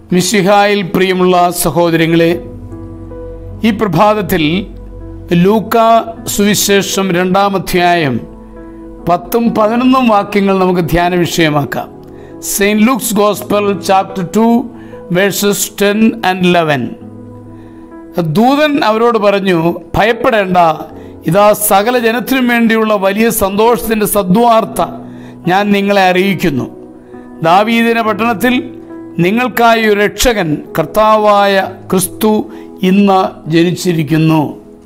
മിശിഹായിൽ പ്രിയമുള്ള സഹോദരങ്ങളെ ഈ പ്രഭാതത്തിൽ ലൂക്ക സുവിശേഷം രണ്ടാം അധ്യായം പത്തും പതിനൊന്നും വാക്യങ്ങൾ നമുക്ക് ധ്യാന വിഷയമാക്കാം saint Luke's gospel chapter two verses ten and eleven ദൂതൻ അവരോട് പറഞ്ഞു ഭയപ്പെടേണ്ട ഇതാ സകല ജനത്തിനും വേണ്ടിയുള്ള വലിയ സന്തോഷത്തിൻ്റെ സദ്വാർത്ത ഞാൻ നിങ്ങളെ അറിയിക്കുന്നു ദാവീദിന പട്ടണത്തിൽ നിങ്ങൾക്കായി ഒരു രക്ഷകൻ കർത്താവായ ക്രിസ്തു ഇന്ന് ജനിച്ചിരിക്കുന്നു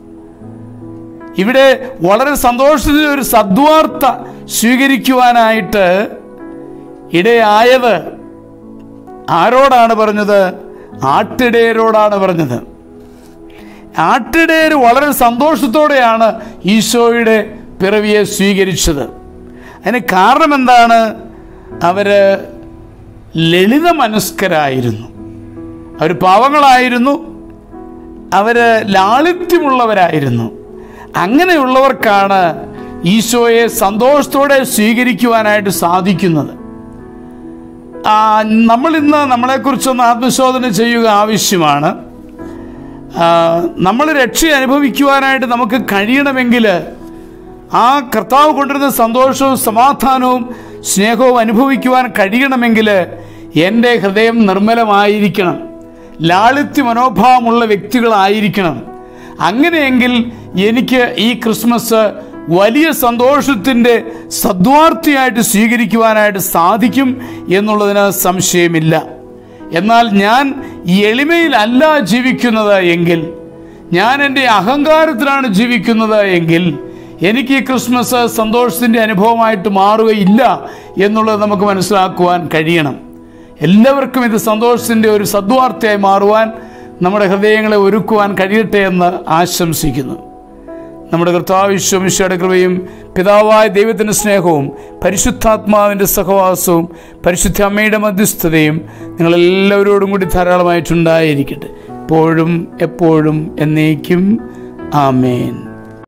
ഇവിടെ വളരെ സന്തോഷത്തിൽ ഒരു സദ്വാർത്ത സ്വീകരിക്കുവാനായിട്ട് ഇടയായത് ആരോടാണ് പറഞ്ഞത് ആട്ടിടയരോടാണ് പറഞ്ഞത് ആട്ടിടയർ വളരെ സന്തോഷത്തോടെയാണ് ഈശോയുടെ പിറവിയെ സ്വീകരിച്ചത് അതിന് കാരണം എന്താണ് അവർ ലളിത മനസ്കരായിരുന്നു അവർ പാവങ്ങളായിരുന്നു അവർ ലാളിത്യമുള്ളവരായിരുന്നു അങ്ങനെയുള്ളവർക്കാണ് ഈശോയെ സന്തോഷത്തോടെ സ്വീകരിക്കുവാനായിട്ട് സാധിക്കുന്നത് ആ, നമ്മളിന്ന് നമ്മളെക്കുറിച്ചൊന്ന് ആത്മശോധന ചെയ്യുക ആവശ്യമാണ് ആ, നമ്മൾ രക്ഷ അനുഭവിക്കുവാനായിട്ട് നമുക്ക് കഴിയണമെങ്കിൽ ആ കർത്താവ് കൊണ്ടിരുന്ന സന്തോഷവും സമാധാനവും സ്നേഹവും അനുഭവിക്കുവാൻ കഴിയണമെങ്കിൽ എൻ്റെ ഹൃദയം നിർമ്മലമായിരിക്കണം ലാളിത്യ മനോഭാവമുള്ള വ്യക്തികളായിരിക്കണം അങ്ങനെയെങ്കിൽ എനിക്ക് ഈ ക്രിസ്മസ് വലിയ സന്തോഷത്തിൻ്റെ സദ്വാർത്ഥിയായിട്ട് സ്വീകരിക്കുവാനായിട്ട് സാധിക്കും എന്നുള്ളതിന് സംശയമില്ല എന്നാൽ ഞാൻ എളിമയിലല്ല ജീവിക്കുന്നത് എങ്കിൽ ഞാൻ എൻ്റെ അഹങ്കാരത്തിലാണ് ജീവിക്കുന്നത് എങ്കിൽ എനിക്ക് ഈ ക്രിസ്മസ് സന്തോഷത്തിൻ്റെ അനുഭവമായിട്ട് മാറുകയില്ല എന്നുള്ളത് നമുക്ക് മനസ്സിലാക്കുവാൻ കഴിയണം എല്ലാവർക്കും ഇത് സന്തോഷത്തിൻ്റെ ഒരു സദ്വാർത്തയായി മാറുവാൻ നമ്മുടെ ഹൃദയങ്ങളെ ഒരുക്കുവാൻ കഴിയട്ടെ എന്ന് ആശംസിക്കുന്നു നമ്മുടെ കർത്താവ് വിശ്വമിശയുടെ കൃപയും പിതാവായ ദൈവത്തിൻ്റെ സ്നേഹവും പരിശുദ്ധാത്മാവിൻ്റെ സഹവാസവും പരിശുദ്ധ അമ്മയുടെ മധ്യസ്ഥതയും നിങ്ങളെല്ലാവരോടും കൂടി ധാരാളമായിട്ടുണ്ടായിരിക്കട്ടെ എപ്പോഴും എപ്പോഴും എന്നേക്കും ആമേൻ